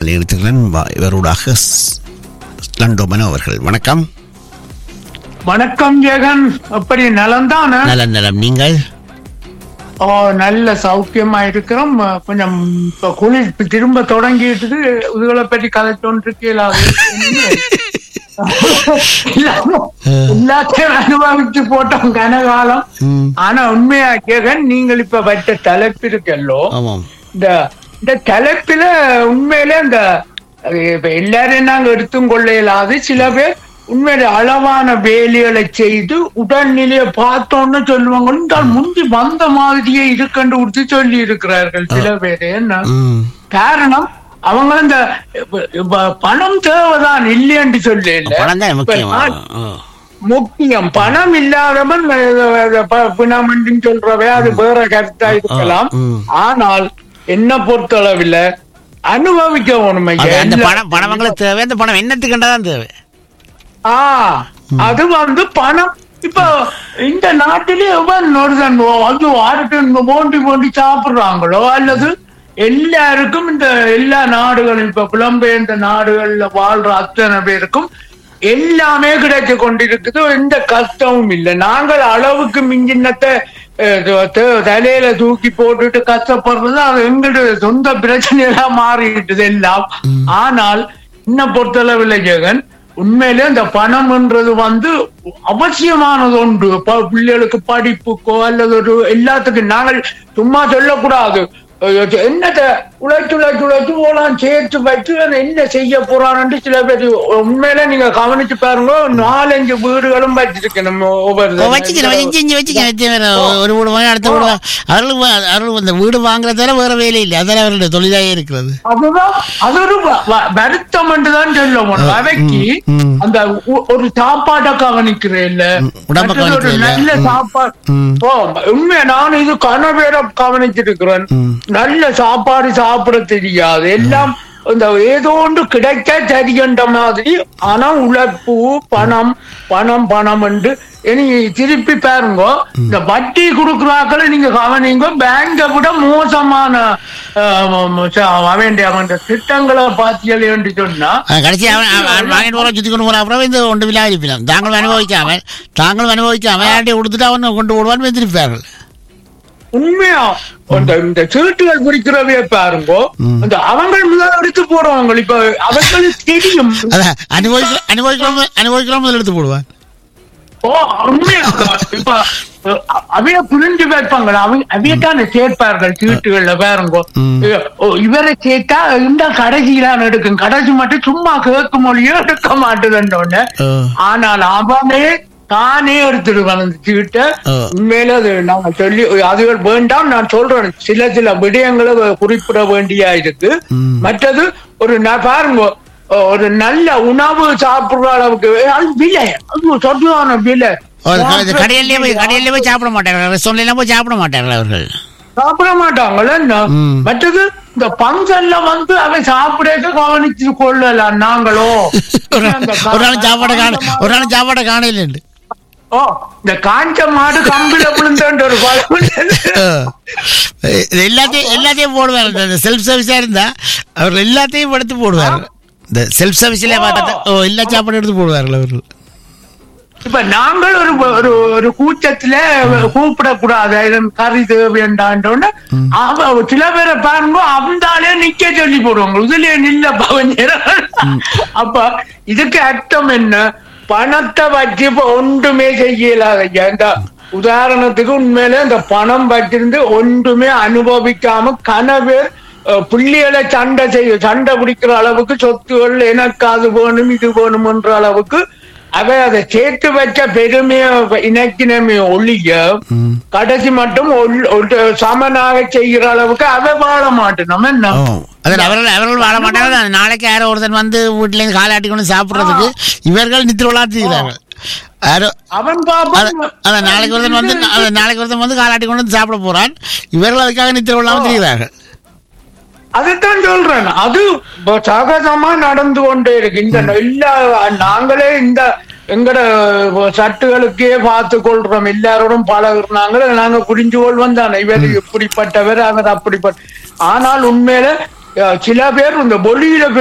நிறுத்துகிறேன் வா- இவரோடாக ஸ்- லண்டோமன் அவர்கள் வணக்கம் வணக்கம் ஜெகன் எப்படி நலம்தானே நலம் நலம் நீங்கள் ஓ நல்ல சௌக்கியமா இருக்கிறோம் கொஞ்சம் இப்ப குளிர் இப்ப திரும்ப தொடங்கிட்டு இதுகளை பற்றி கதைச்சோன்னு இருக்கீங்களா எல்லாத்தையும் அனுபவிச்சு போட்டோம் கனகாலம் ம், ஆனா உண்மையா ஜெகன் நீங்கள் இப்ப வச்ச தலைப்பு இருக்கல்லோ ஆமாம் இந்த இந்த தலைப்பில உண்மையிலே இந்த அஹ், இப்ப எல்லாரையும் நாங்க எடுத்தும் கொள்ள இயலாது சில பேர் உண்மையில அளவான வேலைகளை செய்து உடல்நிலையை பார்த்தோன்னு சொல்லுவாங்க "இந்த முந்தி வந்த மாதிரியே இருக்குன்னு கொடுத்து சொல்லி இருக்கிறார்கள் சில பேர் என்ன ம், காரணம் அவங்க இந்த இப்ப- இப்ப பணம் தேவைதான் இல்லையென்று சொல்லி பணம் தான் முக்கியம் ஆ, முக்கியம் பணம் இல்லாதவன் பிணமண்டின்னு சொல்றவே அது வேற கருத்தா இருக்கலாம் ம். ஆனால் என்ன பொறுத்தளவில் அனுபவிக்க வேணும் அது ஐயா. அந்த எல்லா- பணம் பணவங்களுக்கு தேவை அந்த பணம் என்னத்துக்குண்டதான் தேவை ஆ அது வந்து பணம் இப்ப இந்த நாட்டிலே எவன் ஒருத்தன் அது ஆருக்கு போண்டி போண்டி சாப்பிடுறாங்களோ அல்லது எல்லாருக்கும் இந்த எல்லா நாடுகளும் இப்ப புலம்பெயர்ந்த நாடுகள்ல வாழ்ற அத்தனை பேருக்கும் எல்லாமே கிடைச்சு கொண்டிருக்குது எந்த கஷ்டமும் இல்லை நாங்கள் அளவுக்கு மிஞ்சினத்தை அஹ், த- த- தலையில தூக்கி போட்டுட்டு கஷ்டப்படுறது அது எங்களுடைய சொந்த பிரச்சனையெல்லாம் மாறிட்டுது எல்லாம் ஆனால் என்ன பொறுத்தளவில் ஜெகன் உண்மையிலே இந்த பணம்ன்றது வந்து அவசியமானது ஒன்று ப- பிள்ளைகளுக்கு படிப்புக்கோ அல்லது ஒரு எல்லாத்துக்கும் நாங்கள் சும்மா சொல்லக்கூடாது அஹ் என்னத்த உழைச்சு உழைச்சு உழைச்சு போலாம் சேர்த்து வச்சு அதை என்ன செய்ய போறான்னு சில பேர் உண்மையில நீங்க கவனிச்சு பாருங்க நாலஞ்சு வீடுகளும் வச்சிருக்கணும் ஒவ்வொரு வச்சுக்கிறேன் இஞ்சி இஞ்சி வச்சுக்கிறேன் ஒரு வீடு வாங்கி அடுத்த வீடு வாங்க அவர்களுக்கு வா- அவர்கள் இந்த வீடு வாங்குறதால வேற வேலை இல்லை அதால அவர்களுடைய தொழிலாக இருக்கிறது அதுதான் அது ஒரு வ- வ- வருத்தம் தான் சொல்லுவோம் அவைக்கு ம். அந்த உ- ஒரு சாப்பாட்டை கவனிக்கிறேன் இல்ல உடம்ப மற்றது ஒரு கவனிக்கிறேன் இல்ல. நல்ல சாப்பாடு ம். ஓ உண்மையா நான் இது கனவேற கவனிச்சிருக்கிறேன் ம். நல்ல சாப்பாடு சாப்பிட தெரியாது எல்லாம் இந்த ஏதோ ஒன்று கிடைக்க தெரிகின்ற மாதிரி ஆனா உழைப்பு பணம் பணம் பணம் என்று இனி திருப்பி பாருங்க இந்த வட்டி கொடுக்குறாக்களை நீங்க கவனிங்க பேங்கை விட மோசமான அவன் அவன் திட்டங்களை பார்த்தீர்கள் என்று சொன்னா அவன் கடைசி அவன் அவன் அவன் வாங்கிட்டு போறான் சுத்தி கொண்டு போறான் அப்புறம் இந்த ஒன்று விழா இருப்பினான் தாங்களும் அனுபவிக்காம தாங்களும் அனுபவிக்காம யார்ட்டையும் கொடுத்துட்டு அவன் கொண்டு போடுவான்னு வெந்திருப்பார்கள் உண்மையா அந்த இந்த சீட்டுகள் குறிக்கிறவே பாருங்க அந்த அவங்க முதல் எடுத்து போடுவாங்க இப்ப அவங்களுக்கு தெரியும் அதான் அனுபவிக்கிற அனுபவிக்கிறோம் அனுபவிக்கிறோம் முதல்ல எடுத்து போடுவான் ஓ உண்மையா இப்ப அ- அவைய புரிஞ்சு வைப்பாங்க அவங்க அவையத்தான சேர்ப்பார்கள் சீட்டுகள்ல பாருங்க ம். ஓ, இவரை சேர்த்தா இந்த கடைசியிலான எடுக்கும் கடைசி மட்டும் சும்மா கேட்க மொழியோ எடுக்க மாட்டுதுன்னு ஆ. ஆனால் அவனே தானே எடுத்துடுவான் அந்த சீட்டை ஆ. உண்மையில அது நாங்க சொல்லி அதுகள் வேண்டாம் நான் சொல்றேன் சில சில விடயங்களை குறிப்பிட வேண்டியா இருக்கு ம். மற்றது ஒரு ந- பாருங்க ஒரு நல்ல உணவு சாப்பிடுற அளவுக்கு அது விலை அது சொல்லான விலை ஒரு க- இந்த கடையிலே போய் கடையிலே போய் சாப்பிட மாட்டார்கள் ரெஸ்டாரண்ட்ல போய் சாப்பிட மாட்டார்கள் அவர்கள் சாப்பிட மாட்டாங்களே என்ன? ம். மற்றது இந்த பங்கல்ல வந்து அவன் சாப்பிடக்க கவனிச்சு கொள்ளலாம் நாங்களோ ஒரு நாள் ஒரு நாள் சாப்பாடை காண ஒரு நாள் சாப்பாடை காணையில் ஓ இந்த காஞ்ச மாடு கம்பில விழுந்தன்ற ஒரு பழம் இது எல்லாத்தையும் எல்லாத்தையும் போடுவார் இந்த செல்ஃப் சர்வீஸா இருந்தா அவர் எல்லாத்தையும் எடுத்து போடுவார் இந்த செல்ஃப் சர்வீஸ்ல பார்த்தா ஓ எல்லா சாப்பாடும் எடுத்து போடுவார்கள் அவர்கள் இப்ப நாங்கள் ஒரு ஒரு ஒரு கூட்டத்துல கூப்பிடக்கூடாது இதன் கறி தேவைண்டான்றோன்னு அவ சில பேரை பாருங்க அவந்தாலே நிக்க சொல்லி போடுவாங்க இதுல நில்ல பவன் அப்ப இதுக்கு அர்த்தம் என்ன பணத்தை வச்சு இப்ப ஒன்றுமே செய்யலாத இந்த உதாரணத்துக்கு உண்மையில இந்த பணம் வச்சிருந்து ஒன்றுமே அனுபவிக்காம கனவே புள்ளிகளை சண்டை செய்ய சண்டை பிடிக்கிற அளவுக்கு சொத்துகள் எனக்கு அது வேணும் இது வேணும்ன்ற அளவுக்கு அவ அதை சேர்த்து வச்ச பெருமைய இனக்கினமே ஒழிய கடைசி மட்டும் ஒல்- ஒரு சமனாக செய்கிற அளவுக்கு அவ வாழ மாட்டோம் நம்ம என்ன ஓ அதில் அவர்கள் அவர்கள் வாழ மாட்டாங்க அந்த நாளைக்கு யாரோ ஒருத்தன் வந்து வீட்டுல இருந்து காலாட்டி கொண்டு சாப்பிடுறதுக்கு இவர்கள் நித்திர விளாத்துகிறார்கள் யாரோ அவன் அத- பாப்பா அத நாளைக்கு ஒருத்தன் வந்து அத நாளைக்கு ஒருத்தன் வந்து காலாட்டி கொண்டு வந்து சாப்பிட போறான் இவர்கள் அதுக்காக நித்திர விழாமல் திரிகிறார்கள் அதுதான் சொல்றேன் அது இப்ப சகஜமா நடந்து கொண்டே இருக்கு இந்த எல்லா நாங்களே இந்த எங்கட சட்டுகளுக்கே பார்த்து கொள்றோம் எல்லாரோடும் பழகுறாங்க நாங்க புரிஞ்சு கொள்வோம் தானே இவர் இப்படிப்பட்டவர் அவர் அப்படிப்பட்ட ஆனால் உண்மையில அஹ், சில பேர் இந்த மொழியில